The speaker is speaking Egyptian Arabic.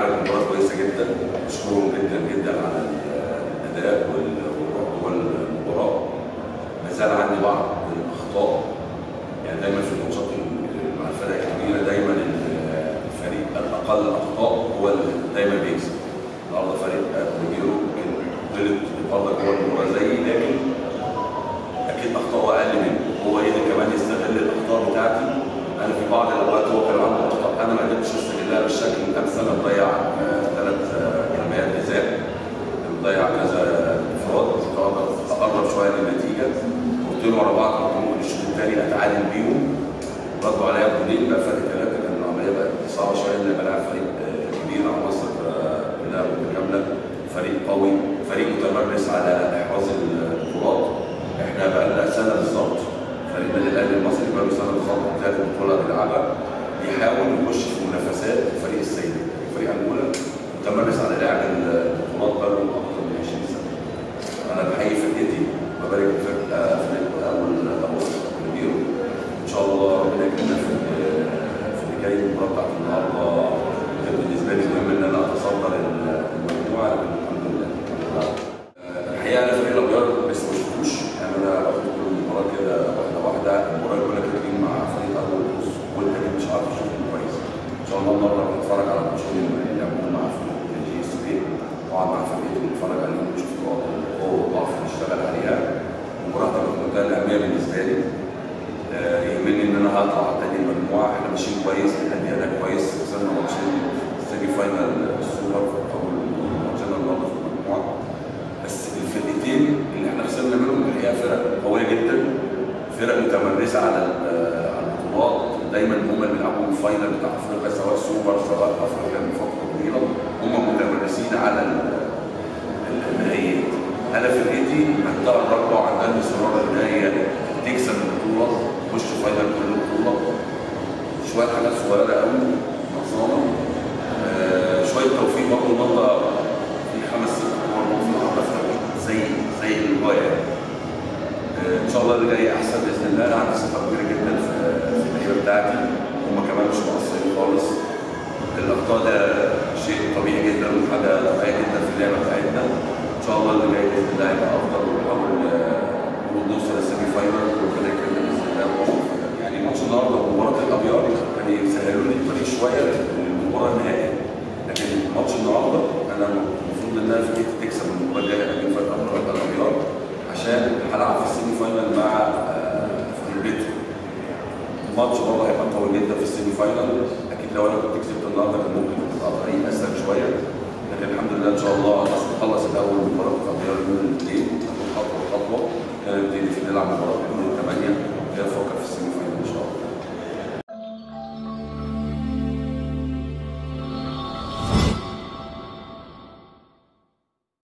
عملت مباراه كويسه جدا بشكرهم جدا جدا على الاداء والروح جوه المباراه ما زال عندي بعض الاخطاء يعني دايما في الماتشات مع الفرق الكبيره دايما الفريق الاقل اخطاء هو اللي دايما بيكسب النهارده فريق كوميديرو يمكن غلط النهارده جوه المباراه زيي لكن اكيد اخطاءه اقل مني هو قدر كمان يستغل الاخطاء بتاعتي انا في بعض الاوقات هو كان عنده اخطاء انا ما قدرتش استغلها بالشكل الامثل انا مضيع ثلاث كلمات جزاء مضيع كذا انفراد اقرب شويه للنتيجه قلت له ورا بعض كنت ممكن الشوط الثاني اتعادل بيهم ردوا عليا بجولين بقى فرق ثلاثه كان العمليه بقت صعبه شويه لان بلعب فريق كبير عناصر كلها متكامله فريق قوي فريق متمرس على احراز البطولات احنا بقى لنا سنه بالظبط فريق النادي الاهلي المصري بقى له سنه بالظبط ثالث بطوله بيلعبها بيحاول يخش في منافسات فريق السيد فريق انجولا متمرس على لعب البطولات بقى له اكثر من 20 سنه انا بحيي فرقتي وببارك الفرقه فريق اول ابو كبير ان شاء الله ربنا يكرمنا في في اللي جاي المباراه بتاعت النهارده كان بالنسبه لي مهم ان انا اتصدر المجموعه لكن الحمد لله الحقيقه انا فريق الابيض لسه ما شفتوش يعني انا باخد كل المباراه كده واحده واحده المباراه الاولى كانت بين مع فريق اول نص والتاني مش عارف اشوفهم كويس ان شاء الله النهارده هنتفرج على الماتشين اللي لعبوهم مع فريق جي اس بي واقعد مع فرقتي ونتفرج عليهم ونشوف نقاط القوه والضعف نشتغل عليها المباراه هتبقى في منتهى الاهميه بالنسبه لي يهمني ان انا هطلع تاني المجموعه احنا ماشيين كويس بنأدي اداء كويس وصلنا ماتشين السيمي فاينال السوبر او ماتشنا النهارده في المجموعه بس الفرقتين اللي احنا خسرنا منهم الحقيقه فرق قويه جدا فرق متمرسه على على البطولات دايما هم اللي بيلعبوا الفاينل بتاع افريقيا سواء سوبر سواء افريقيا من فتره طويله هم متمرسين على النهائيات انا فرقتي عندها الرغبه وعندها الاصرار ان هي تكسب البطوله تخش فاينل كل البطوله شويه حاجات صغيره قوي نقصانه آه شويه توفيق برضه النهارده في خمس ست كور ممكن النهارده زي زي الغايه آه ان شاء الله اللي جاي احسن باذن الله انا عندي ثقه كبيره جدا في في اللعيبه بتاعتي هم كمان مش مقصرين خالص الاخطاء ده شيء طبيعي جدا وحاجه طبيعيه جدا في اللعبه بتاعتنا ان شاء الله اللي جاي باذن الله هيبقى افضل ونحاول نوصل للسيمي فاينل وربنا يكرمنا باذن الله يعني ماتش النهارده ومباراه الابيض كان يسهلوا لي الطريق شويه للمباراه النهائيه لكن ماتش النهارده انا المفروض ان انا فرقتي تكسب المباراه الجايه اجيب فرقه الابيض عشان هلعب في السيمي فاينل مع فرقتي الماتش برضه هيبقى قوي جدا في السيمي فاينل اكيد لو انا كنت كسبت النهارده كان ممكن تبقى طريق اسهل شويه لكن الحمد لله ان شاء الله نخلص الاول مباراه الابيض يوم الاثنين خطوه بخطوه كان نبتدي في نلعب مباراه يوم الثمانيه نفكر في